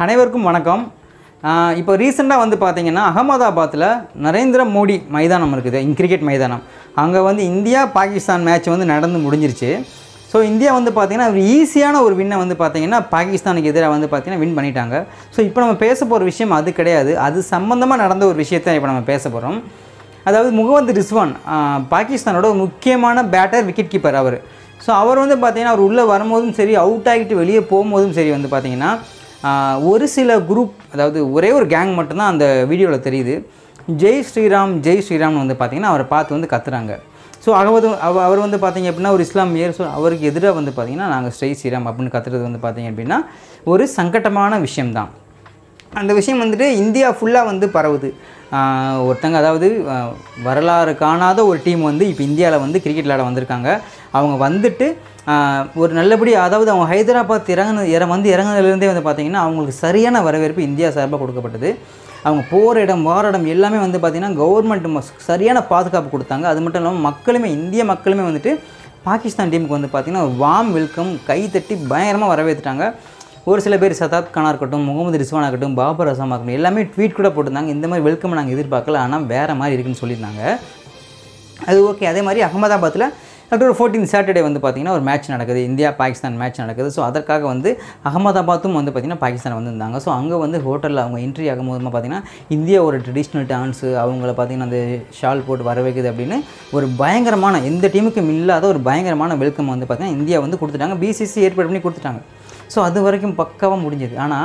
அனைவருக்கும் வணக்கம் ஆஹ் இப்போ ரீசெண்டாக வந்து பார்த்தீங்கன்னா அகமதாபாத்தில் நரேந்திர மோடி மைதானம் இருக்குது இங்க கிரிக்கெட் மைதானம் அங்கே வந்து இந்தியா பாகிஸ்தான் மேட்ச் வந்து நடந்து முடிஞ்சிருச்சு ஸோ இந்தியா வந்து பார்த்தீங்கன்னா ஒரு ஈஸியான ஒரு வின்னை வந்து பார்த்தீங்கன்னா பாகிஸ்தானுக்கு எதிராக வந்து பார்த்தீங்கன்னா வின் பண்ணிட்டாங்க ஸோ இப்போ நம்ம பேச போகிற விஷயம் அது கிடையாது அது சம்மந்தமாக நடந்த ஒரு விஷயத்தை இப்போ நம்ம பேச போகிறோம் அதாவது முகமது ரிஸ்வான் ஆஹ் பாகிஸ்தானோட ஒரு முக்கியமான பேட்டர் விக்கெட் கீப்பர் அவர் ஸோ அவர் வந்து பார்த்தீங்கன்னா அவர் உள்ளே வரும்போதும் சரி அவுட் ஆகிட்டு வெளியே போகும்போதும் சரி வந்து பார்த்தீங்கன்னா ஆஹ் ஒரு சில குரூப் அதாவது ஒரே ஒரு கேங் மட்டும்தான் அந்த வீடியோவில் தெரியுது ஜெய் ஸ்ரீராம் ஜெய் ஸ்ரீராம்னு வந்து பார்த்தீங்கன்னா அவரை பார்த்து வந்து கத்துறாங்க ஸோ அகவது அவ- அவர் வந்து பார்த்தீங்க அப்படின்னா ஒரு இஸ்லாமியர் ஸோ அவருக்கு எதிராக வந்து பார்த்தீங்கன்னா நாங்கள் ஸ்ரீ ஸ்ரீராம் அப்படின்னு கத்துறது வந்து பார்த்தீங்க அப்படின்னா ஒரு சங்கட்டமான விஷயம்தான் அந்த விஷயம் வந்துட்டு இந்தியா ஃபுல்லாக வந்து பரவுது ஆஹ் ஒருத்தங்க அதாவது ஆஹ் வரலாறு காணாத ஒரு டீம் வந்து இப்போ இந்தியாவில் வந்து கிரிக்கெட் விளையாட வந்திருக்காங்க அவங்க வந்துட்டு ஆஹ் ஒரு நல்லபடி அதாவது அவங்க ஹைதராபாத் இறங்குன இற வந்து இறங்குனதுலேருந்தே வந்து பார்த்திங்கன்னா அவங்களுக்கு சரியான வரவேற்பு இந்தியா சார்பாக கொடுக்கப்பட்டது அவங்க போகிற இடம் வார இடம் எல்லாமே வந்து பார்த்திங்கன்னா கவர்மெண்ட் சரியான பாதுகாப்பு கொடுத்தாங்க அது மட்டும் இல்லாமல் மக்களுமே இந்திய மக்களுமே வந்துட்டு பாகிஸ்தான் டீமுக்கு வந்து பார்த்திங்கன்னா வார்ம் வெல்கம் கை தட்டி பயங்கரமாக வரவேற்றுட்டாங்க ஒரு சில பேர் சதாத் கானா இருக்கட்டும் முகமது ரிஸ்வானா இருக்கட்டும் பாபர் அசாமா இருக்கட்டும் எல்லாமே ட்வீட் கூட போட்டிருந்தாங்க இந்த மாதிரி வெல்கம் நாங்கள் எதிர்பார்க்கல ஆனால் வேறு மாதிரி இருக்குன்னு சொல்லியிருந்தாங்க அது ஓகே அதே மாதிரி அகமதாபாத்தில் அக்டோபர் ஃபோர்டீன் சாட்டர்டே வந்து பார்த்திங்கன்னா ஒரு மேட்ச் நடக்குது இந்தியா பாகிஸ்தான் மேட்ச் நடக்குது ஸோ அதற்காக வந்து அகமதாபாத்தும் வந்து பார்த்திங்கன்னா பாகிஸ்தான் வந்திருந்தாங்க ஸோ அங்கே வந்து ஹோட்டலில் அவங்க என்ட்ரி ஆகும்போது பார்த்திங்கன்னா இந்தியாவோட ட்ரெடிஷ்னல் டான்ஸு அவங்கள பார்த்திங்கன்னா அந்த ஷால் போட்டு வர வைக்குது அப்படின்னு ஒரு பயங்கரமான எந்த டீமுக்கும் இல்லாத ஒரு பயங்கரமான வெல்கம் வந்து பார்த்திங்கன்னா இந்தியா வந்து கொடுத்துட்டாங்க பிசிசி ஏற்பாடு பண்ணி கொடுத்துட்டாங்க ஸோ அது வரைக்கும் பக்காவாக முடிஞ்சது ஆனால்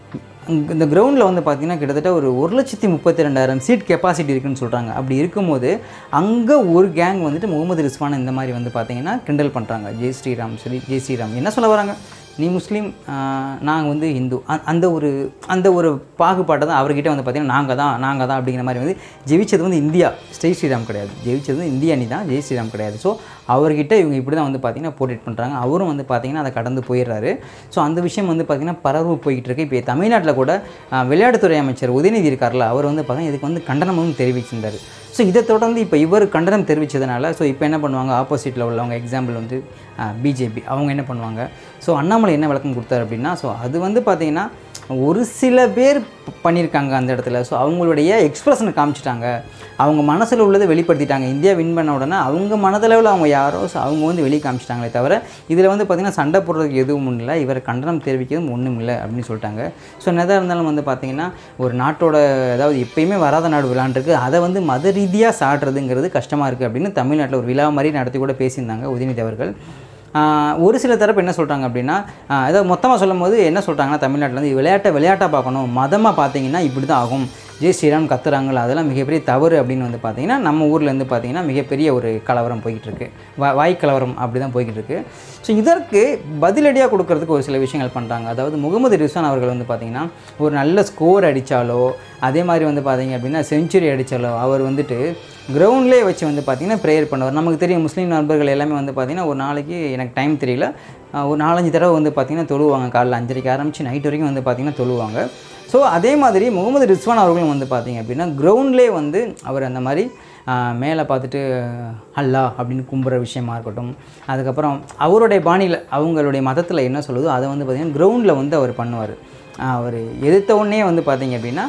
இங்க- இந்த கிரவுண்டில் வந்து பார்த்திங்கன்னா கிட்டத்தட்ட ஒரு ஒரு லட்சத்தி முப்பத்தி ரெண்டாயிரம் சீட் கெப்பாசிட்டி இருக்குன்னு சொல்கிறாங்க அப்படி இருக்கும்போது அங்கே ஒரு கேங் வந்துட்டு முகமது ரிஸ்வான் இந்த மாதிரி வந்து பார்த்தீங்கன்னா கிண்டல் பண்ணுறாங்க ஜெய் ஸ்ரீராம் சரி ஜெய் ஸ்ரீராம் என்ன சொல்ல வராங்க நீ முஸ்லீம் நாங்கள் வந்து இந்து அ- அந்த ஒரு அந்த ஒரு பாகுபாட்டை தான் அவர்கிட்ட வந்து பார்த்தீங்கன்னா நாங்கள் தான் நாங்கள் தான் அப்படிங்கிற மாதிரி வந்து ஜெயிச்சது வந்து இந்தியா ஜெய் ஸ்ரீராம் கிடையாது ஜெயிச்சது வந்து இந்திய அணி தான் ஜெய் ஸ்ரீராம் கிடையாது ஸோ அவர்கிட்ட இவங்க இப்படி தான் வந்து பார்த்தீங்கன்னா போர்ட்ரேட் பண்ணுறாங்க அவரும் வந்து பார்த்தீங்கன்னா அதை கடந்து போயிடுறாரு ஸோ அந்த விஷயம் வந்து பார்த்தீங்கன்னா பரவு போய்கிட்டு இருக்கு இப்போ தமிழ்நாட்டில் கூட ஆஹ், விளையாட்டுத்துறை அமைச்சர் உதயநிதி இருக்கார்ல அவர் வந்து பார்த்தீங்கன்னா இதுக்கு வந்து கண்டனமும் தெரிவிச்சிருந்தார் ஸோ இதை தொடர்ந்து இப்போ இவர் கண்டனம் தெரிவித்ததுனால ஸோ இப்போ என்ன பண்ணுவாங்க ஆப்போசிட்டில் உள்ளவங்க எக்ஸாம்பிள் வந்து பிஜேபி அவங்க என்ன பண்ணுவாங்க ஸோ அண்ணாமலை என்ன விளக்கம் கொடுத்தாரு அப்படின்னா ஸோ அது வந்து பார்த்தீங்கன்னா ஒரு சில பேர் ப- பண்ணியிருக்காங்க அந்த இடத்துல ஸோ அவங்களுடைய எக்ஸ்பிரஷனை காமிச்சிட்டாங்க அவங்க மனசில் உள்ளதை வெளிப்படுத்திட்டாங்க இந்தியா வின் பண்ண உடனே அவங்க மனதளவில் அவங்க யாரோ ஸோ அவங்க வந்து வெளியே காமிச்சிட்டாங்களே தவிர இதில் வந்து பார்த்திங்கன்னா சண்டை போடுறதுக்கு எதுவும் இல்லை இவர் கண்டனம் தெரிவிக்கிறதும் ஒன்றும் இல்லை அப்படின்னு சொல்லிட்டாங்க ஸோ என்னதான் இருந்தாலும் வந்து பார்த்திங்கன்னா ஒரு நாட்டோட அதாவது எப்பயுமே வராத நாடு விளாண்டுருக்கு அதை வந்து மத ரீதியாக சாடுறதுங்கிறது கஷ்டமாக இருக்குது அப்படின்னு தமிழ்நாட்டில் ஒரு விழா மாதிரி நடத்தி கூட பேசியிருந்தாங்க உதயநிதி அவர்கள் ஆஹ் ஒரு சில தரப்பு என்ன சொல்கிறாங்க அப்படின்னா ஆஹ் ஏதாவது மொத்தமாக சொல்லும் போது என்ன சொல்கிறாங்கன்னா தமிழ்நாட்டில் வந்து விளையாட்டை விளையாட்டாக பார்க்கணும் மதமாக பார்த்தீங்கன்னா இப்படி தான் ஆகும் ஜெய் ஸ்ரீராம் கத்துறாங்களா அதெல்லாம் மிகப்பெரிய தவறு அப்படின்னு வந்து பார்த்தீங்கன்னா நம்ம ஊரில் இருந்து பார்த்தீங்கன்னா மிகப்பெரிய ஒரு கலவரம் போய்கிட்டு இருக்கு வா வாய் கலவரம் அப்படி தான் போய்கிட்டு இருக்கு ஸோ இதற்கு பதிலடியாக கொடுக்கறதுக்கு ஒரு சில விஷயங்கள் பண்ணுறாங்க அதாவது முகமது ரிஸ்வான் அவர்கள் வந்து பார்த்தீங்கன்னா ஒரு நல்ல ஸ்கோர் அடித்தாலோ அதே மாதிரி வந்து பார்த்தீங்க அப்படின்னா செஞ்சுரி அடித்தாலோ அவர் வந்துட்டு கிரவுண்ட்லேயே வச்சு வந்து பார்த்தீங்கன்னா ப்ரேயர் பண்ணுவார் நமக்கு தெரியும் முஸ்லீம் நண்பர்கள் எல்லாமே வந்து பார்த்தீங்கன்னா ஒரு நாளைக்கு எனக்கு டைம் தெரியல ஆஹ் ஒரு நாலஞ்சு தடவை வந்து பார்த்தீங்கன்னா தொழுவாங்க காலைல அஞ்சரைக்கு ஆரம்பித்து நைட் வரைக்கும் வந்து பார்த்தீங்கன்னா தொழுவாங்க ஸோ அதே மாதிரி முகமது ரிஸ்வான் அவர்களும் வந்து பார்த்தீங்க அப்படின்னா கிரவுண்ட்லேயே வந்து அவர் அந்த மாதிரி ஆஹ் மேலே பார்த்துட்டு அல்லா அப்படின்னு கும்புற விஷயமா இருக்கட்டும் அதுக்கப்புறம் அவருடைய பாணியில் அவங்களுடைய மதத்தில் என்ன சொல்லுதோ அதை வந்து பார்த்திங்கன்னா கிரவுண்டில் வந்து அவர் பண்ணுவார் அவர் எதிர்த்த உடனே வந்து பார்த்தீங்க அப்படின்னா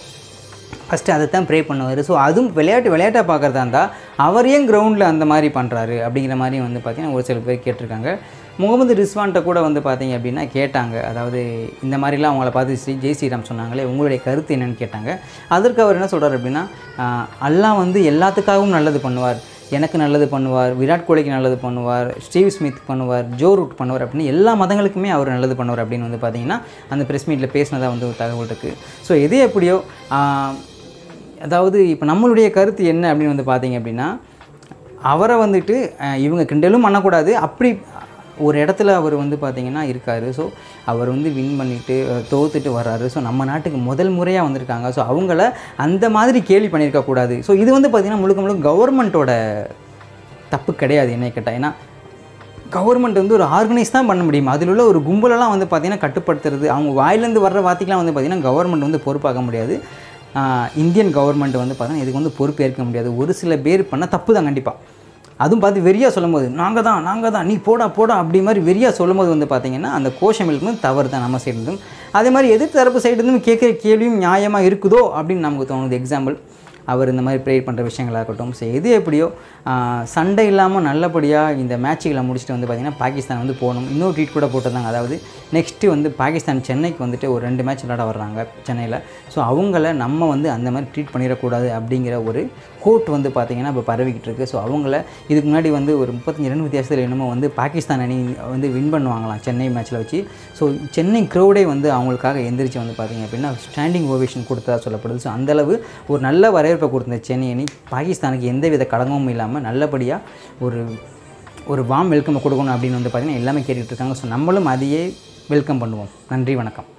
ஃபஸ்ட்டு அதை தான் ப்ரே பண்ணுவார் ஸோ அதுவும் விளையாட்டு விளையாட்டாக பார்க்குறதா இருந்தால் அவர் ஏன் கிரவுண்டில் அந்த மாதிரி பண்ணுறாரு அப்படிங்கிற மாதிரி வந்து பார்த்தீங்கன்னா ஒரு சில பேர் கேட்டிருக்காங்க முகமது ரிஸ்வான்கிட்ட கூட வந்து பார்த்தீங்க அப்படின்னா கேட்டாங்க அதாவது இந்த மாதிரிலாம் அவங்கள பார்த்து ஸ்ரீ ஜெய் ஸ்ரீராம் சொன்னாங்களே உங்களுடைய கருத்து என்னன்னு கேட்டாங்க அதற்கு அவர் என்ன சொல்கிறார் அப்படின்னா ஆஹ், அல்லாஹ் வந்து எல்லாத்துக்காகவும் நல்லது பண்ணுவார் எனக்கு நல்லது பண்ணுவார் விராட் கோலிக்கு நல்லது பண்ணுவார் ஸ்டீவ் ஸ்மித் பண்ணுவார் ஜோ ரூட் பண்ணுவார் அப்படின்னு எல்லா மதங்களுக்குமே அவர் நல்லது பண்ணுவார் அப்படின்னு வந்து பார்த்தீங்கன்னா அந்த ப்ரெஸ் மீட்டில் பேசினதாக வந்து ஒரு தகவல் இருக்குது ஸோ எது எப்படியோ ஆஹ், அதாவது இப்போ நம்மளுடைய கருத்து என்ன அப்படின்னு வந்து பார்த்தீங்க அப்படின்னா அவரை வந்துட்டு அஹ், இவங்க கிண்டலும் பண்ணக்கூடாது அப்படி ஒரு இடத்துல அவர் வந்து பார்த்தீங்கன்னா இருக்கார் ஸோ அவர் வந்து வின் பண்ணிவிட்டு தோத்துட்டு வர்றாரு ஸோ நம்ம நாட்டுக்கு முதல் முறையாக வந்திருக்காங்க ஸோ அவங்கள அந்த மாதிரி கேள்வி பண்ணியிருக்கக்கூடாது ஸோ இது வந்து பார்த்திங்கன்னா முழுக்க முழுக்க கவர்மெண்ட்டோட தப்பு கிடையாது என்னை கேட்டால் ஏன்னா கவர்மெண்ட் வந்து ஒரு ஆர்கனைஸ் தான் பண்ண முடியும் அதில் உள்ள ஒரு கும்பலெல்லாம் வந்து பார்த்திங்கன்னா கட்டுப்படுத்துறது அவங்க வாயிலேருந்து வர்ற வார்த்தைக்கெலாம் வந்து பார்த்திங்கன்னா கவர்மெண்ட் வந்து பொறுப்பாக்க முடியாது ஆஹ் இந்தியன் கவர்மெண்ட் வந்து பார்த்தீங்கன்னா இதுக்கு வந்து பொறுப்பேற்க முடியாது ஒரு சில பேர் பண்ண தப்பு தான் கண்டிப்பாக அதுவும் பார்த்து வெறியாக சொல்லும்போது நாங்கள் தான் நாங்கள் தான் நீ போடா போடா அப்படி மாதிரி வெறியாக சொல்லும்போது வந்து பார்த்தீங்கன்னா அந்த கோஷம் எழுப்பும் தவறு தான் நம்ம சைடு இருந்தும் அதே மாதிரி எதிர் தரப்பு சைடு இருந்தும் கேட்குற கேள்வியும் நியாயமாக இருக்குதோ அப்படின்னு நமக்கு தோணுது எக்ஸாம்பிள் அவர் இந்த மாதிரி ப்ரேயர் பண்ணுற விஷயங்களாக இருக்கட்டும் ஸோ எது எப்படியோ ஆஹ், சண்டை இல்லாமல் நல்லபடியாக இந்த மேட்சுகளை முடிச்சுட்டு வந்து பார்த்திங்கன்னா பாகிஸ்தான் வந்து போகணும் இன்னொரு ட்வீட் கூட போட்டிருந்தாங்க அதாவது நெக்ஸ்ட்டு வந்து பாகிஸ்தான் சென்னைக்கு வந்துட்டு ஒரு ரெண்டு மேட்ச் விளையாட வர்றாங்க சென்னையில் ஸோ அவங்கள நம்ம வந்து அந்த மாதிரி ட்ரீட் பண்ணிடக்கூடாது அப்படிங்கிற ஒரு கோட் வந்து பார்த்திங்கன்னா இப்போ பரவிக்கிட்டு இருக்குது ஸோ அவங்கள இதுக்கு முன்னாடி வந்து ஒரு முப்பத்தஞ்சு ரன் வித்தியாசத்தில் என்னமோ வந்து பாகிஸ்தான் அணி வந்து வின் பண்ணுவாங்களாம் சென்னை மேட்ச்சில் வச்சு ஸோ சென்னை க்ரௌடே வந்து அவங்களுக்காக எந்திரிச்சு வந்து பார்த்திங்க அப்படின்னா ஸ்டாண்டிங் ஓவேஷன் கொடுத்ததா சொல்லப்படுது ஸோ அந்தளவு ஒரு நல்ல வரவேற்பை கொடுத்த சென்னை அணி பாகிஸ்தானுக்கு எந்தவித கடங்கமும் இல்லாமல் நல்லபடியாக ஒரு ஒரு வாம் வெல்கம் கொடுக்கணும் அப்படின்னு வந்து பார்த்திங்கன்னா எல்லாமே கேட்டுட்டு இருக்காங்க ஸோ நம்மளும் அதையே வெல்கம் பண்ணுவோம் நன்றி வணக்கம்